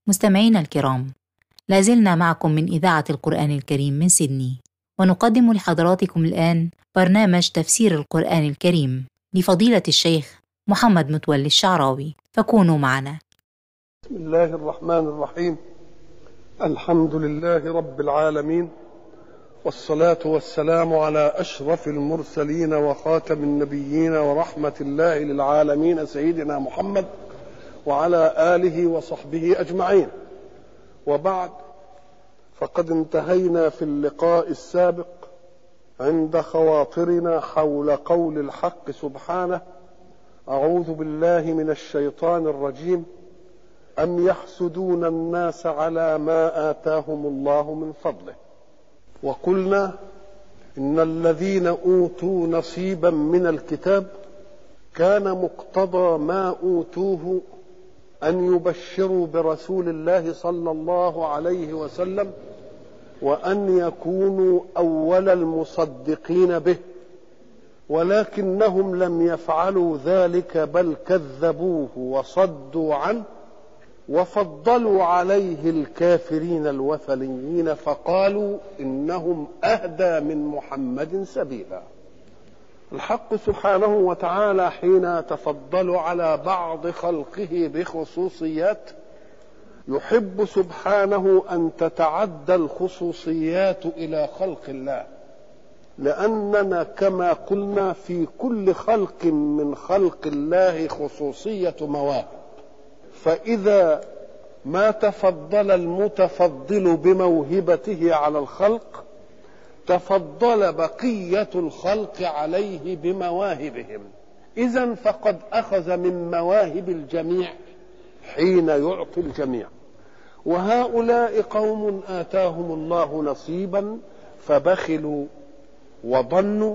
مستمعينا الكرام لازلنا معكم من إذاعة القرآن الكريم من سيدني ونقدم لحضراتكم الآن برنامج تفسير القرآن الكريم لفضيلة الشيخ محمد متولي الشعراوي فكونوا معنا بسم الله الرحمن الرحيم الحمد لله رب العالمين والصلاة والسلام على أشرف المرسلين وخاتم النبيين ورحمة الله للعالمين سيدنا محمد وعلى آله وصحبه أجمعين وبعد فقد انتهينا في اللقاء السابق عند خواطرنا حول قول الحق سبحانه أعوذ بالله من الشيطان الرجيم أم يحسدون الناس على ما آتاهم الله من فضله وقلنا إن الذين أوتوا نصيبا من الكتاب كان مقتضى ما أوتوه أن يبشروا برسول الله صلى الله عليه وسلم وأن يكونوا أول المصدقين به ولكنهم لم يفعلوا ذلك بل كذبوه وصدوا عنه وفضلوا عليه الكافرين الوثنيين فقالوا انهم اهدى من محمد سبيلا الحق سبحانه وتعالى حين يتفضل على بعض خلقه بخصوصيات يحب سبحانه ان تتعدى الخصوصيات الى خلق الله لاننا كما قلنا في كل خلق من خلق الله خصوصيه مواهب فإذا ما تفضل المتفضل بموهبته على الخلق تفضل بقية الخلق عليه بمواهبهم إذا فقد أخذ من مواهب الجميع حين يعطي الجميع وهؤلاء قوم آتاهم الله نصيبا فبخلوا وضنوا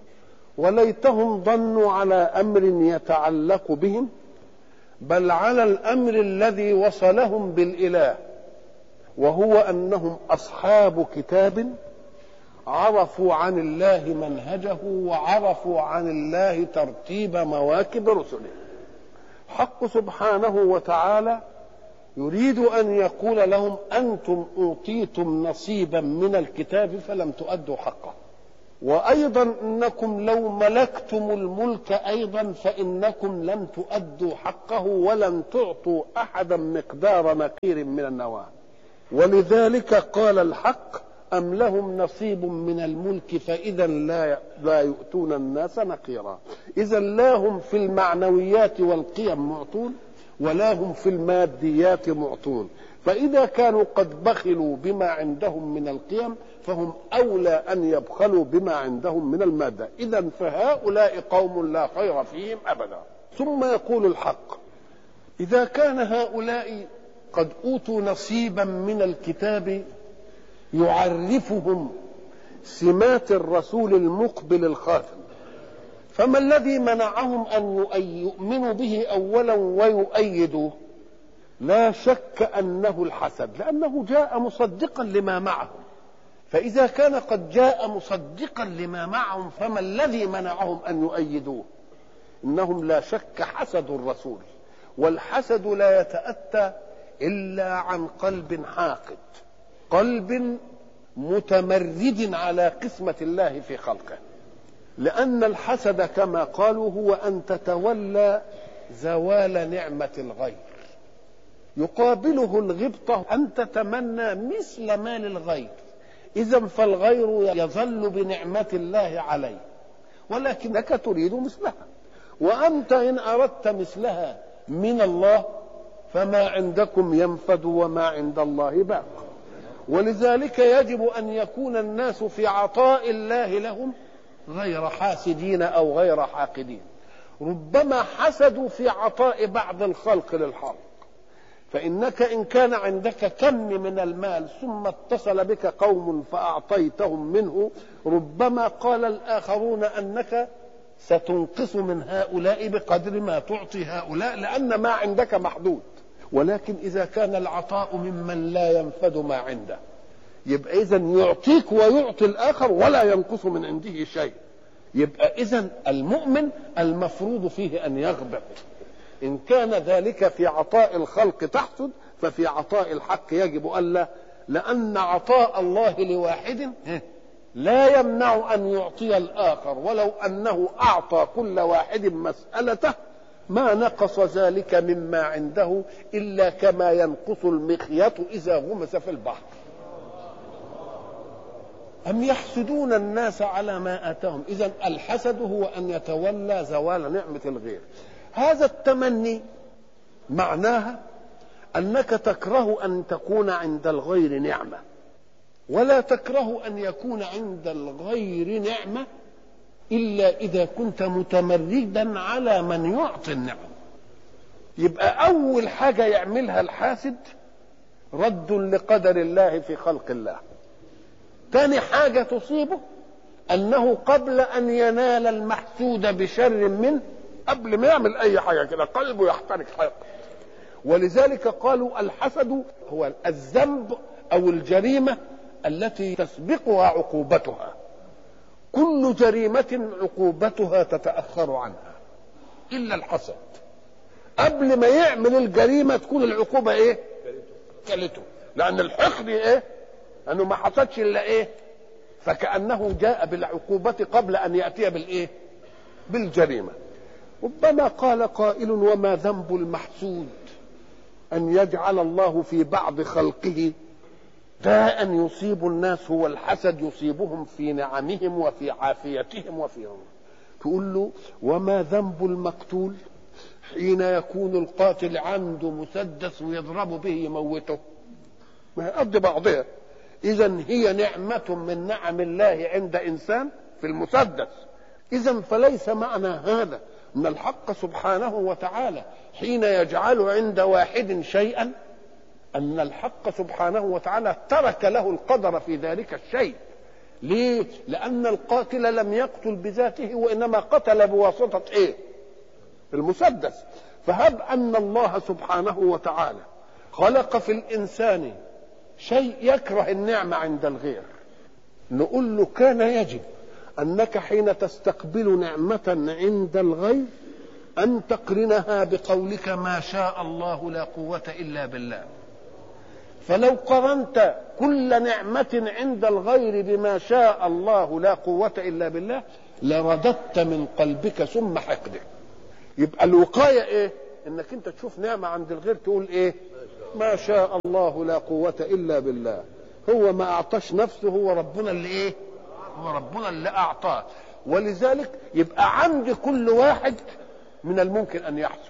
وليتهم ضنوا على أمر يتعلق بهم بل على الامر الذي وصلهم بالاله وهو انهم اصحاب كتاب عرفوا عن الله منهجه وعرفوا عن الله ترتيب مواكب رسله حق سبحانه وتعالى يريد ان يقول لهم انتم اوتيتم نصيبا من الكتاب فلم تؤدوا حقه وايضا انكم لو ملكتم الملك ايضا فانكم لم تؤدوا حقه ولن تعطوا احدا مقدار نقير من النواه ولذلك قال الحق ام لهم نصيب من الملك فاذا لا لا يؤتون الناس نقيرا اذا لا هم في المعنويات والقيم معطون ولا هم في الماديات معطون فإذا كانوا قد بخلوا بما عندهم من القيم فهم أولى أن يبخلوا بما عندهم من المادة إذا فهؤلاء قوم لا خير فيهم أبدا ثم يقول الحق إذا كان هؤلاء قد أوتوا نصيبا من الكتاب يعرفهم سمات الرسول المقبل الخاتم فما الذي منعهم أن يؤمنوا به أولا ويؤيدوه لا شك انه الحسد لانه جاء مصدقا لما معهم فاذا كان قد جاء مصدقا لما معهم فما الذي منعهم ان يؤيدوه انهم لا شك حسدوا الرسول والحسد لا يتاتى الا عن قلب حاقد قلب متمرد على قسمه الله في خلقه لان الحسد كما قالوا هو ان تتولى زوال نعمه الغير يقابله الغبطة أن تتمنى مثل ما للغير إذا فالغير يظل بنعمة الله عليه ولكنك تريد مثلها وأنت إن أردت مثلها من الله فما عندكم ينفد وما عند الله باق ولذلك يجب أن يكون الناس في عطاء الله لهم غير حاسدين أو غير حاقدين ربما حسدوا في عطاء بعض الخلق للحق فإنك إن كان عندك كم من المال ثم اتصل بك قوم فأعطيتهم منه ربما قال الآخرون أنك ستنقص من هؤلاء بقدر ما تعطي هؤلاء لأن ما عندك محدود ولكن إذا كان العطاء ممن لا ينفد ما عنده يبقى إذا يعطيك ويعطي الآخر ولا ينقص من عنده شيء يبقى إذا المؤمن المفروض فيه أن يغبط إن كان ذلك في عطاء الخلق تحسد ففي عطاء الحق يجب ألا لأن عطاء الله لواحد لا يمنع أن يعطي الآخر ولو أنه أعطى كل واحد مسألته ما نقص ذلك مما عنده إلا كما ينقص المخيط إذا غمس في البحر أم يحسدون الناس على ما آتاهم إذا الحسد هو أن يتولى زوال نعمة الغير هذا التمني معناها أنك تكره أن تكون عند الغير نعمة ولا تكره أن يكون عند الغير نعمة إلا إذا كنت متمردا على من يعطي النعم يبقى أول حاجة يعملها الحاسد رد لقدر الله في خلق الله ثاني حاجة تصيبه أنه قبل أن ينال المحسود بشر منه قبل ما يعمل أي حاجة كده قلبه يحترق حقد ولذلك قالوا الحسد هو الذنب أو الجريمة التي تسبقها عقوبتها كل جريمة عقوبتها تتأخر عنها إلا الحسد قبل ما يعمل الجريمة تكون العقوبة إيه؟ كلته لأن الحقد إيه؟ أنه ما حصدش إلا إيه؟ فكأنه جاء بالعقوبة قبل أن يأتي بالإيه؟ بالجريمة ربما قال قائل وما ذنب المحسود أن يجعل الله في بعض خلقه داء يصيب الناس هو الحسد يصيبهم في نعمهم وفي عافيتهم وفي تقول له وما ذنب المقتول حين يكون القاتل عنده مسدس ويضرب به يموته ما يقضي بعضها اذا هي نعمة من نعم الله عند انسان في المسدس اذا فليس معنى هذا ان الحق سبحانه وتعالى حين يجعل عند واحد شيئا ان الحق سبحانه وتعالى ترك له القدر في ذلك الشيء ليه لان القاتل لم يقتل بذاته وانما قتل بواسطه ايه المسدس فهب ان الله سبحانه وتعالى خلق في الانسان شيء يكره النعمه عند الغير نقول له كان يجب انك حين تستقبل نعمه عند الغير ان تقرنها بقولك ما شاء الله لا قوه الا بالله فلو قرنت كل نعمة عند الغير بما شاء الله لا قوة إلا بالله لرددت من قلبك ثم حقدك يبقى الوقاية إيه؟ إنك أنت تشوف نعمة عند الغير تقول إيه؟ ما شاء الله لا قوة إلا بالله هو ما أعطاش نفسه هو ربنا اللي إيه؟ هو ربنا اللي أعطاه ولذلك يبقى عند كل واحد من الممكن أن يحسد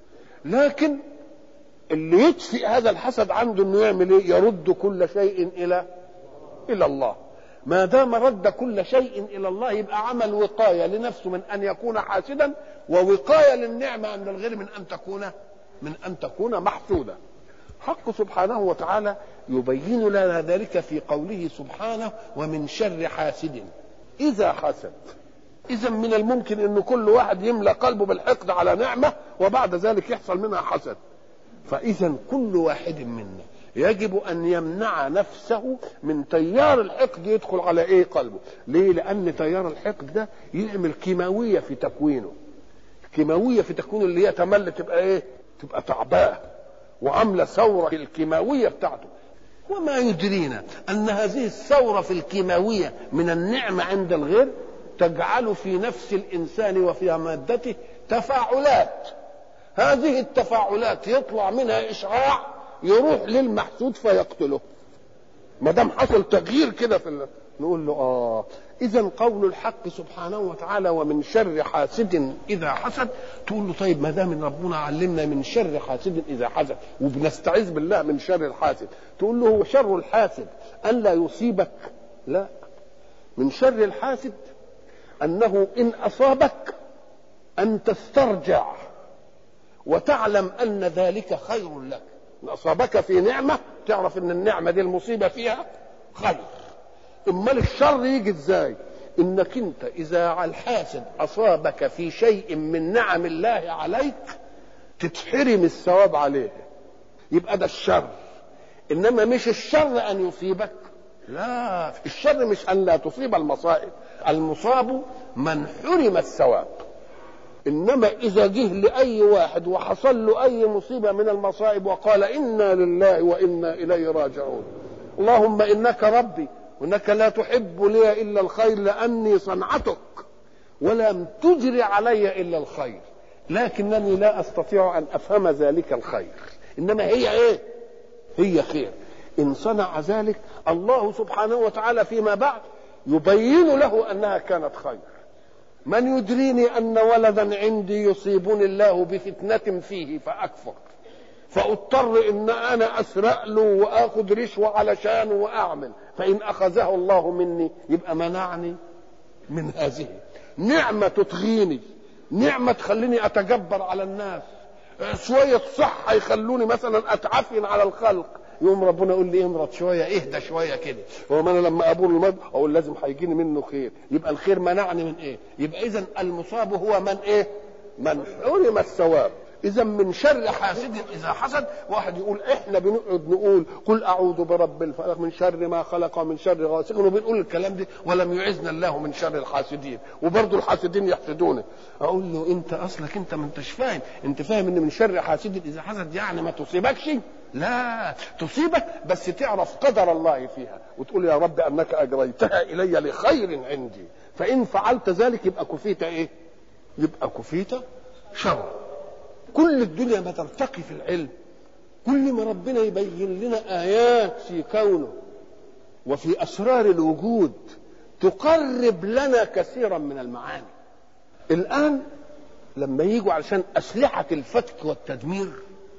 لكن اللي يطفئ هذا الحسد عنده انه يعمل ايه؟ يرد كل شيء الى الى الله. ما دام رد كل شيء الى الله يبقى عمل وقايه لنفسه من ان يكون حاسدا ووقايه للنعمه عند الغير من ان تكون من ان تكون محسوده. حق سبحانه وتعالى يبين لنا ذلك في قوله سبحانه ومن شر حاسد اذا حسد. اذا من الممكن ان كل واحد يملى قلبه بالحقد على نعمه وبعد ذلك يحصل منها حسد. فإذا كل واحد منا يجب أن يمنع نفسه من تيار الحقد يدخل على إيه قلبه ليه لأن تيار الحقد ده يعمل كيماوية في تكوينه كيماوية في تكوينه اللي هي تمل تبقى إيه تبقى تعباه وعاملة ثورة الكيماوية بتاعته وما يدرينا أن هذه الثورة في الكيماوية من النعمة عند الغير تجعل في نفس الإنسان وفي مادته تفاعلات هذه التفاعلات يطلع منها اشعاع يروح للمحسود فيقتله ما دام حصل تغيير كده في ال... نقول له اه اذا قول الحق سبحانه وتعالى ومن شر حاسد اذا حسد تقول له طيب ما دام ربنا علمنا من شر حاسد اذا حسد وبنستعيذ بالله من شر الحاسد تقول له هو شر الحاسد ان لا يصيبك لا من شر الحاسد انه ان اصابك ان تسترجع وتعلم ان ذلك خير لك ان اصابك في نعمه تعرف ان النعمه دي المصيبه فيها خير امال الشر يجي ازاي انك انت اذا الحاسد اصابك في شيء من نعم الله عليك تتحرم الثواب عليه يبقى ده الشر انما مش الشر ان يصيبك لا الشر مش ان لا تصيب المصائب المصاب من حرم الثواب انما اذا جه لاي واحد وحصل له اي مصيبه من المصائب وقال انا لله وانا اليه راجعون اللهم انك ربي وانك لا تحب لي الا الخير لاني صنعتك ولم تجري علي الا الخير لكنني لا استطيع ان افهم ذلك الخير انما هي ايه هي خير ان صنع ذلك الله سبحانه وتعالى فيما بعد يبين له انها كانت خير من يدريني ان ولدا عندي يصيبني الله بفتنه فيه فاكفر فاضطر ان انا اسرق له واخذ رشوه علشانه واعمل فان اخذه الله مني يبقى منعني من هذه نعمه تطغيني نعمه تخليني اتجبر على الناس شويه صحه يخلوني مثلا اتعفن على الخلق يوم ربنا يقول لي امرض شويه اهدى شويه كده هو انا لما ابور المرض اقول لازم هيجيني منه خير يبقى الخير منعني من ايه يبقى اذا المصاب هو من ايه من حرم الثواب اذا من شر حاسد اذا حسد واحد يقول احنا بنقعد نقول قل اعوذ برب الفلق من شر ما خلق ومن شر غاسق وبنقول الكلام ده ولم يعزنا الله من شر الحاسدين وبرضه الحاسدين يحسدونه اقول له انت اصلك انت ما انتش فاهم انت فاهم ان من شر حاسد اذا حسد يعني ما تصيبكش لا تصيبك بس تعرف قدر الله فيها وتقول يا رب انك اجريتها الي لخير عندي فان فعلت ذلك يبقى كفيت ايه يبقى كفيت شر كل الدنيا ما ترتقي في العلم كل ما ربنا يبين لنا ايات في كونه وفي اسرار الوجود تقرب لنا كثيرا من المعاني الان لما يجوا علشان اسلحه الفتك والتدمير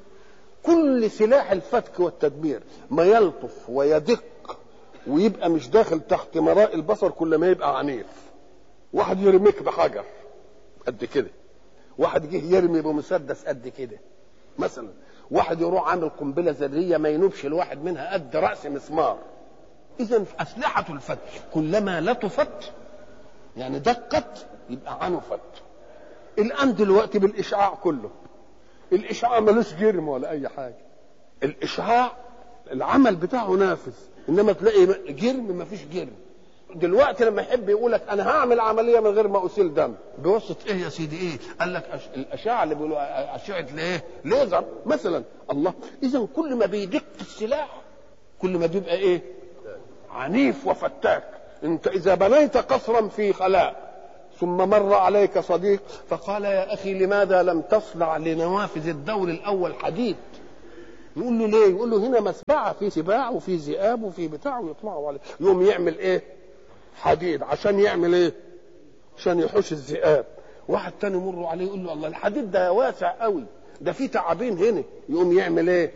كل سلاح الفتك والتدمير ما يلطف ويدق ويبقى مش داخل تحت مراء البصر كل ما يبقى عنيف واحد يرميك بحجر قد كده واحد جه يرمي بمسدس قد كده مثلا واحد يروح عامل قنبله ذريه ما ينوبش الواحد منها قد راس مسمار اذا اسلحه الفتك كلما لطفت يعني دقت يبقى عنفت الان دلوقتي بالاشعاع كله الاشعاع ملوش جرم ولا اي حاجه الاشعاع العمل بتاعه نافذ انما تلاقي جرم ما فيش جرم دلوقتي لما يحب يقول لك انا هعمل عمليه من غير ما اسيل دم بواسطه ايه يا سيدي ايه قال لك أش... الاشعه اللي بيقولوا اشعه الايه ليزر مثلا الله اذا كل ما بيدق السلاح كل ما بيبقى ايه عنيف وفتاك انت اذا بنيت قصرا في خلاء ثم مر عليك صديق فقال يا اخي لماذا لم تصنع لنوافذ الدور الاول حديد يقول له ليه يقول له هنا مسبعه في سباع وفي ذئاب وفي بتاع ويطلعوا عليه يقوم يعمل ايه حديد عشان يعمل ايه عشان يحوش الذئاب واحد تاني يمر عليه يقول له الله الحديد ده واسع قوي ده في تعابين هنا يقوم يعمل ايه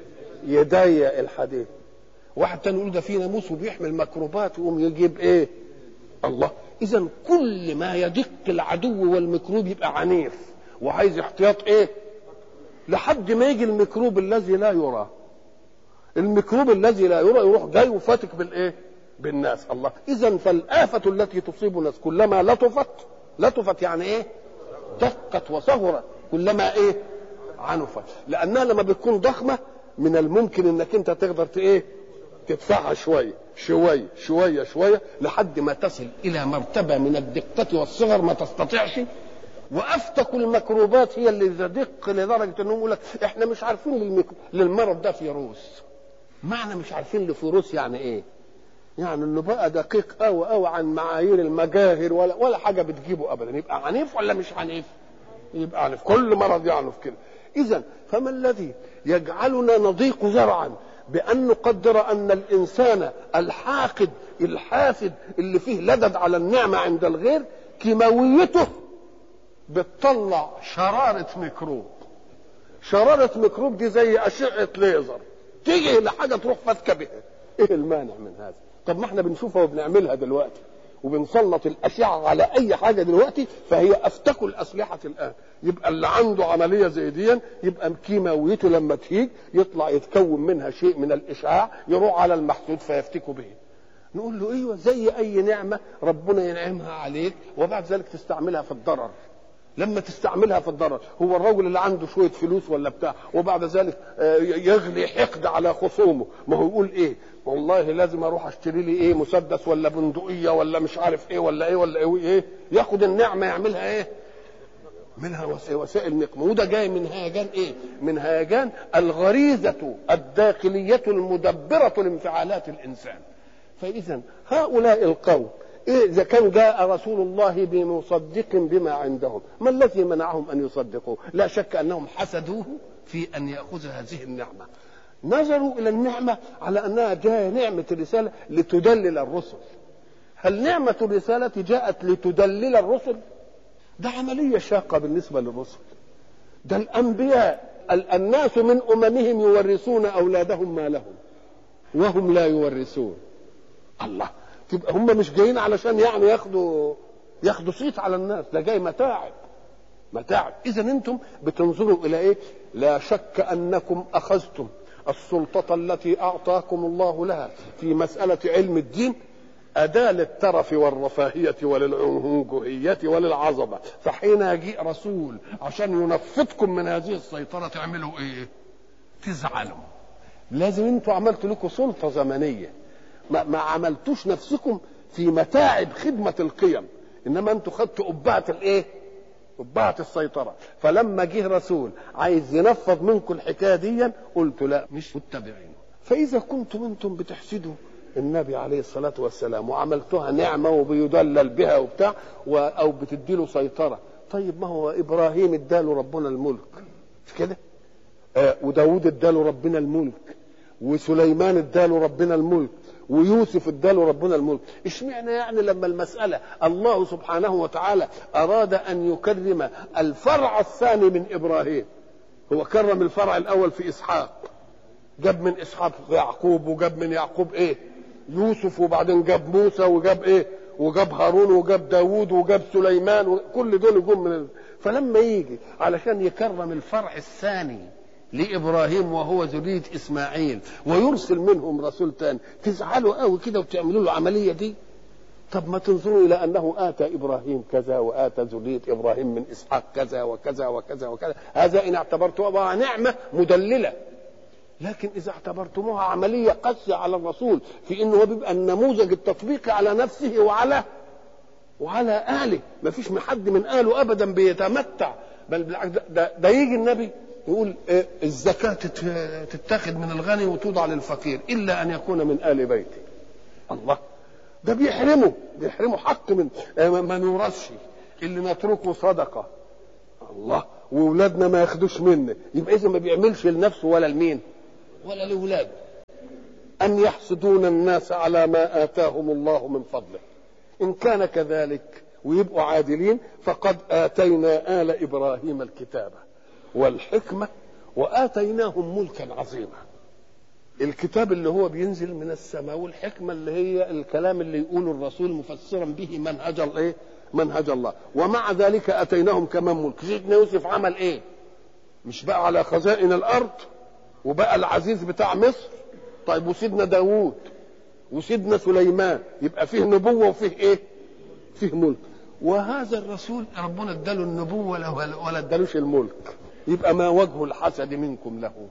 يضيق الحديد واحد تاني يقول ده في ناموس وبيحمل ميكروبات يقوم يجيب ايه الله اذا كل ما يدق العدو والميكروب يبقى عنيف وعايز احتياط ايه لحد ما يجي الميكروب الذي لا يرى الميكروب الذي لا يرى يروح جاي وفاتك بالايه بالناس الله اذا فالآفة التي تصيب الناس كلما لطفت لطفت يعني ايه دقت وصغرت كلما ايه عنفت لانها لما بتكون ضخمه من الممكن انك انت تقدر ايه تدفعها شويه شويه شويه شويه لحد ما تصل الى مرتبه من الدقه والصغر ما تستطيعش وافتك الميكروبات هي اللي تدق لدرجه انهم يقول لك احنا مش عارفين للميكرو... للمرض ده فيروس معنى مش عارفين لفيروس يعني ايه يعني انه بقى دقيق قوي قوي عن معايير المجاهر ولا ولا حاجه بتجيبه ابدا يبقى عنيف ولا مش عنيف يبقى عنيف كل مرض يعنف كده اذا فما الذي يجعلنا نضيق زرعا بأن نقدر أن الإنسان الحاقد الحاسد اللي فيه لدد على النعمة عند الغير كيماويته بتطلع شرارة ميكروب شرارة ميكروب دي زي أشعة ليزر تيجي لحاجة تروح فاتكة بها إيه المانع من هذا طب ما احنا بنشوفها وبنعملها دلوقتي وبنسلط الأشعة على أي حاجة دلوقتي فهي أفتك الأسلحة الآن يبقى اللي عنده عملية زي دي يبقى كيماويته لما تهيج يطلع يتكون منها شيء من الإشعاع يروح على المحسود فيفتك به نقول له ايوه زي اي نعمه ربنا ينعمها عليك وبعد ذلك تستعملها في الضرر لما تستعملها في الضرر هو الرجل اللي عنده شويه فلوس ولا بتاع وبعد ذلك يغلي حقد على خصومه ما هو يقول ايه والله لازم اروح اشتري لي ايه مسدس ولا بندقيه ولا مش عارف ايه ولا ايه ولا ايه, إيه؟ ياخد النعمه يعملها ايه منها وسائل نقمة وده جاي من هيجان ايه من هيجان الغريزة الداخلية المدبرة لانفعالات الإنسان فإذا هؤلاء القوم إيه إذا كان جاء رسول الله بمصدق بما عندهم ما الذي منعهم أن يصدقوه لا شك أنهم حسدوه في أن يأخذ هذه النعمة نظروا إلى النعمة على أنها جاء نعمة الرسالة لتدلل الرسل هل نعمة الرسالة جاءت لتدلل الرسل ده عملية شاقة بالنسبة للرسل ده الأنبياء الناس من أممهم يورثون أولادهم ما لهم وهم لا يورثون الله تبقى هم مش جايين علشان يعني ياخدوا ياخدوا صيت على الناس ده جاي متاعب متاعب اذا انتم بتنظروا الى ايه لا شك انكم اخذتم السلطة التي أعطاكم الله لها في مسألة علم الدين أداة للترف والرفاهية وللعنجهية وللعظمة فحين يجيء رسول عشان ينفذكم من هذه السيطرة تعملوا إيه تزعلوا لازم انتوا عملتوا لكم سلطة زمنية ما, ما عملتوش نفسكم في متاعب خدمة القيم إنما انتوا خدتوا قبعة الإيه قبعة السيطرة فلما جه رسول عايز ينفذ منكم الحكاية دي قلت لا مش متبعين فإذا كنتم انتم بتحسدوا النبي عليه الصلاة والسلام وعملتها نعمة وبيدلل بها وبتاع و أو بتديله سيطرة طيب ما هو إبراهيم اداله ربنا الملك مش كده آه وداود اداله ربنا الملك وسليمان اداله ربنا الملك ويوسف اداله ربنا الملك اشمعنى يعني لما المسألة الله سبحانه وتعالى أراد أن يكرم الفرع الثاني من إبراهيم هو كرم الفرع الأول في إسحاق جاب من إسحاق يعقوب وجاب من يعقوب إيه يوسف وبعدين جاب موسى وجاب إيه وجاب هارون وجاب داوود وجاب سليمان وكل دول جم من فلما يجي علشان يكرم الفرع الثاني لابراهيم وهو ذريه اسماعيل ويرسل منهم رسول تاني تزعلوا قوي كده وتعملوا له العمليه دي طب ما تنظروا الى انه اتى ابراهيم كذا واتى ذريه ابراهيم من اسحاق كذا وكذا وكذا وكذا هذا ان اعتبرتموها نعمه مدلله لكن اذا اعتبرتموها عمليه قاسيه على الرسول في انه هو بيبقى النموذج التطبيقي على نفسه وعلى وعلى اهله ما فيش حد من اهله ابدا بيتمتع بل بالعكس ده, ده, ده يجي النبي يقول إيه الزكاة تتاخذ من الغني وتوضع للفقير إلا أن يكون من آل بيتي الله ده بيحرمه بيحرمه حق من ما نورثش اللي نتركه صدقة الله وولادنا ما ياخدوش منه يبقى إذا ما بيعملش لنفسه ولا لمين ولا لولاده أن يحسدون الناس على ما آتاهم الله من فضله إن كان كذلك ويبقوا عادلين فقد آتينا آل إبراهيم الكتابة والحكمة وآتيناهم ملكا عظيما الكتاب اللي هو بينزل من السماء والحكمة اللي هي الكلام اللي يقوله الرسول مفسرا به منهج الايه منهج الله ومع ذلك أتيناهم كمان ملك سيدنا يوسف عمل ايه مش بقى على خزائن الأرض وبقى العزيز بتاع مصر طيب وسيدنا داوود وسيدنا سليمان يبقى فيه نبوة وفيه ايه فيه ملك وهذا الرسول ربنا اداله النبوة ولا ادالوش الملك يبقى ما وجه الحسد منكم له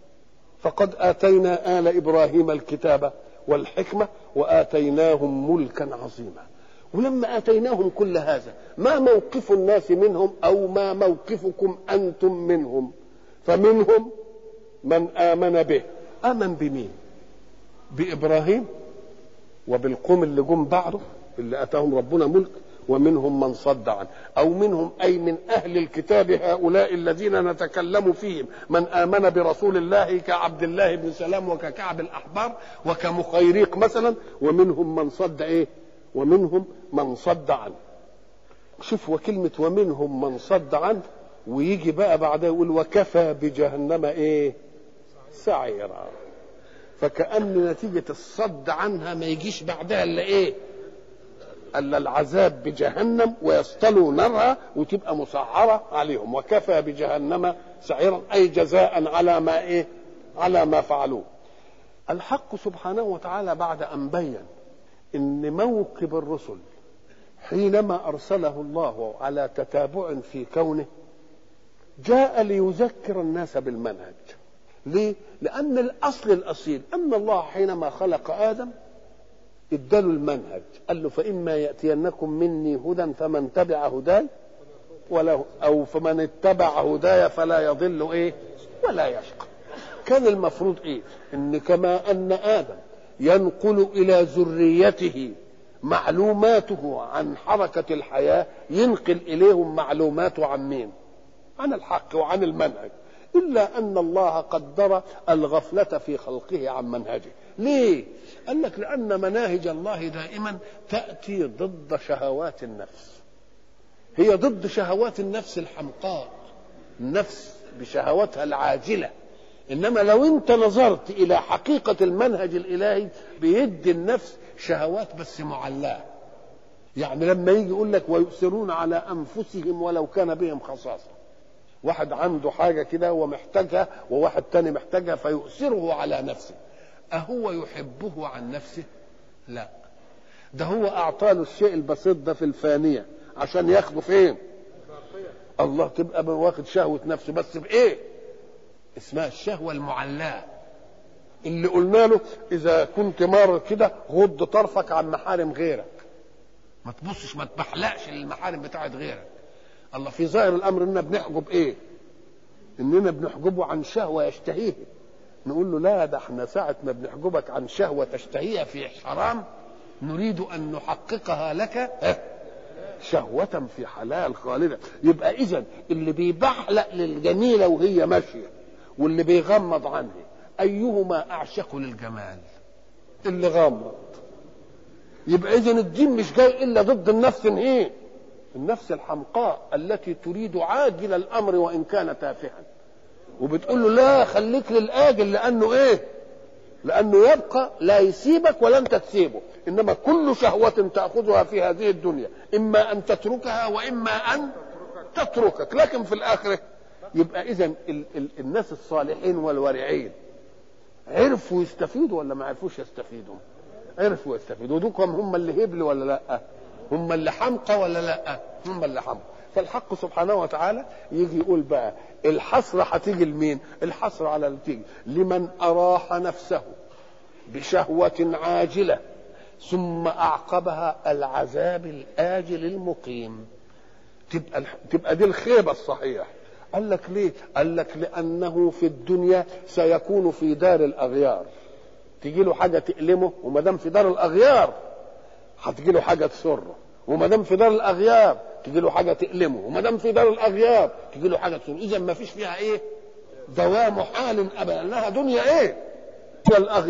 فقد آتينا آل إبراهيم الكتاب والحكمة وآتيناهم ملكا عظيما ولما آتيناهم كل هذا ما موقف الناس منهم أو ما موقفكم أنتم منهم فمنهم من آمن به آمن بمين بإبراهيم وبالقوم اللي جم بعده اللي أتاهم ربنا ملك ومنهم من صد عنه أو منهم أي من أهل الكتاب هؤلاء الذين نتكلم فيهم من آمن برسول الله كعبد الله بن سلام وككعب الأحبار وكمخيريق مثلا ومنهم من صد إيه ومنهم من صد عنه شوف وكلمة ومنهم من صد عنه ويجي بقى بعدها يقول وكفى بجهنم ايه سعيرا فكأن نتيجة الصد عنها ما يجيش بعدها الا ايه الا العذاب بجهنم ويصطلوا نارها وتبقى مسعرة عليهم وكفى بجهنم سعيرا اي جزاء على ما ايه على ما فعلوه الحق سبحانه وتعالى بعد ان بين ان موكب الرسل حينما ارسله الله على تتابع في كونه جاء ليذكر الناس بالمنهج ليه لان الاصل الاصيل ان الله حينما خلق ادم اداله المنهج قال له فاما ياتينكم مني هدى فمن تبع هداي ولا او فمن اتبع هدايا فلا يضل ايه ولا يشقى كان المفروض ايه ان كما ان ادم ينقل الى ذريته معلوماته عن حركة الحياة ينقل إليهم معلوماته عن مين عن الحق وعن المنهج إلا أن الله قدر الغفلة في خلقه عن منهجه ليه قال لك لأن مناهج الله دائما تأتي ضد شهوات النفس هي ضد شهوات النفس الحمقاء النفس بشهواتها العاجله انما لو انت نظرت الى حقيقه المنهج الالهي بيدي النفس شهوات بس معلاه يعني لما يجي يقول لك ويؤثرون على انفسهم ولو كان بهم خصاصه واحد عنده حاجه كده ومحتاجها وواحد تاني محتاجها فيؤثره على نفسه اهو يحبه عن نفسه لا ده هو اعطى له الشيء البسيط ده في الفانيه عشان ياخده فين الله تبقى واخد شهوه نفسه بس بايه اسمها الشهوة المعلاة اللي قلنا له إذا كنت مار كده غض طرفك عن محارم غيرك ما تبصش ما تبحلقش للمحارم بتاعت غيرك الله في ظاهر الأمر إننا بنحجب إيه؟ إننا بنحجبه عن شهوة يشتهيها نقول له لا ده احنا ساعة ما بنحجبك عن شهوة تشتهيها في حرام نريد أن نحققها لك شهوة في حلال خالدة يبقى إذا اللي بيبحلق للجميلة وهي ماشية واللي بيغمض عنه ايهما اعشق للجمال اللي غامض يبقى اذا الدين مش جاي الا ضد النفس ايه النفس الحمقاء التي تريد عاجل الامر وان كان تافها وبتقول له لا خليك للاجل لانه ايه لانه يبقى لا يسيبك ولا انت تسيبه انما كل شهوه تاخذها في هذه الدنيا اما ان تتركها واما ان تتركك لكن في الاخره يبقى اذا ال- ال- الناس الصالحين والورعين عرفوا يستفيدوا ولا ما عرفوش يستفيدوا عرفوا يستفيدوا دوكم هم اللي هبل ولا لا هم اللي حمقى ولا لا هم اللي حمقى فالحق سبحانه وتعالى يجي يقول بقى الحسرة هتيجي لمين الحسرة على اللي تيجي لمن أراح نفسه بشهوة عاجلة ثم أعقبها العذاب الآجل المقيم تبقى الح- تبقى دي الخيبة الصحيح قال لك ليه قال لك لأنه في الدنيا سيكون في دار الأغيار تجي له حاجة تألمه وما دام في دار الأغيار هتجي له حاجة تسره وما دام في دار الأغيار تجي له حاجة تألمه وما دام في دار الأغيار تجي له حاجة تسره إذا ما فيش فيها إيه دوام حال أبدا لها دنيا إيه هي الأغيار